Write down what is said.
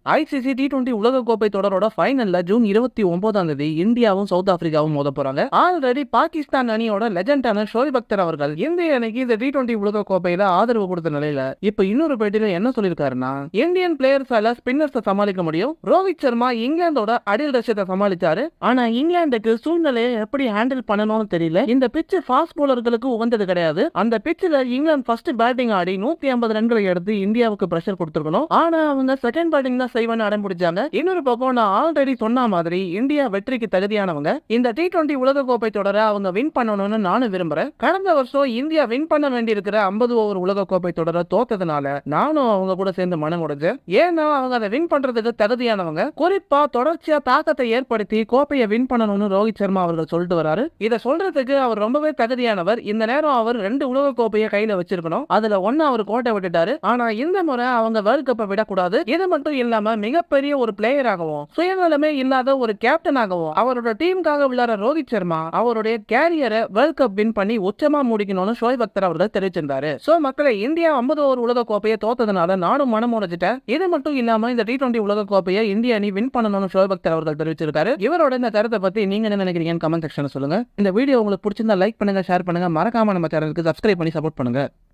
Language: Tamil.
ஐசிசி டி டுவெண்டி உலகக்கோப்பை தொடரோட ஃபைனல்ல ஜூன் இருபத்தி ஒன்பதாம் தேதி இந்தியாவும் சவுத் ஆப்பிரிக்காவும் மோத போறாங்க ஆல்ரெடி பாகிஸ்தான் அணியோட லெஜண்டான ஷோயப் அக்தர் அவர்கள் இந்திய அணிக்கு இந்த டி டுவெண்டி உலகக்கோப்பையில ஆதரவு கொடுத்த நிலையில இப்ப இன்னொரு பேட்டியில என்ன சொல்லியிருக்காருன்னா இந்தியன் பிளேயர்ஸால ஸ்பின்னர்ஸை சமாளிக்க முடியும் ரோஹித் சர்மா இங்கிலாந்தோட அடில் ரஷ்யத்தை சமாளிச்சாரு ஆனா இங்கிலாந்துக்கு சூழ்நிலையை எப்படி ஹேண்டில் பண்ணணும்னு தெரியல இந்த பிச்சு ஃபாஸ்ட் போலர்களுக்கு உகந்தது கிடையாது அந்த பிச்சில் இங்கிலாந்து ஃபர்ஸ்ட் பேட்டிங் ஆடி நூத்தி ஐம்பது ரன்களை எடுத்து இந்தியாவுக்கு பிரஷர் கொடுத்துருக்கணும் ஆனா அவங்க செகண்ட் பேட்டிங் தான் செய்வேன்னு அடம் பிடிச்சாங்க இன்னொரு பக்கம் நான் ஆல்ரெடி சொன்ன மாதிரி இந்தியா வெற்றிக்கு தகுதியானவங்க இந்த டி டுவெண்டி உலகக்கோப்பை தொடரை அவங்க வின் பண்ணணும்னு நானும் விரும்புறேன் கடந்த வருஷம் இந்தியா வின் பண்ண வேண்டியிருக்கிற ஐம்பது ஓவர் உலகக்கோப்பை தொடரை தோத்ததுனால நானும் அவங்க கூட சேர்ந்து மனம் உடைஞ்சேன் ஏன்னா அவங்க அதை வின் பண்றதுக்கு தகுதியானவங்க குறிப்பா தொடர்ச்சியா தாக்கத்தை ஏற்படுத்தி கோப்பையை வின் பண்ணணும்னு ரோஹித் சர்மா அவர்கள் சொல்லிட்டு வராரு இதை சொல்றதுக்கு அவர் ரொம்பவே தகுதியானவர் இந்த நேரம் அவர் ரெண்டு உலக கோப்பையை கையில வச்சிருக்கணும் அதுல ஒன்னு அவர் கோட்டை விட்டுட்டாரு ஆனா இந்த முறை அவங்க வேர்ல்ட் கப்பை விடக்கூடாது இது மட்டும் இல்லாம மிகப்பெரிய ஒரு பிளேயராகவும் சுயநலமே இல்லாத ஒரு கேப்டனாகவும் அவரோட டீமுக்காக விளையாடுற ரோஹித் சர்மா அவருடைய கேரியரை வேர்ல்ட் கப் வின் பண்ணி உச்சமா முடிக்கணும்னு ஷோய் பக்தர் அவர்கள் தெரிவிச்சிருந்தாரு சோ மக்களை இந்தியா 50 ஓவர் உலக கோப்பையை தோத்ததுனால நானும் மனம் உடைச்சிட்டேன் இது மட்டும் இல்லாம இந்த டி டுவெண்டி உலக கோப்பையை இந்திய அணி வின் பண்ணணும்னு ஷோய் பக்தர் அவர்கள் தெரிவிச்சிருக்காரு இவரோட இந்த கருத்தை பத்தி நீங்க என்ன நினைக்கிறீங்கன்னு கமெண்ட் செக்ஷன்ல சொல்லுங்க இந்த வீடியோ உங்களுக்கு பிடிச்சிருந்தா லைக் பண்ணுங்க ஷேர் பண்ணுங்க மறக்காம நம்ம சேனலுக்கு சப்ஸ்கிரைப் பண்ணி சப்போர்ட் பண்ணுங்க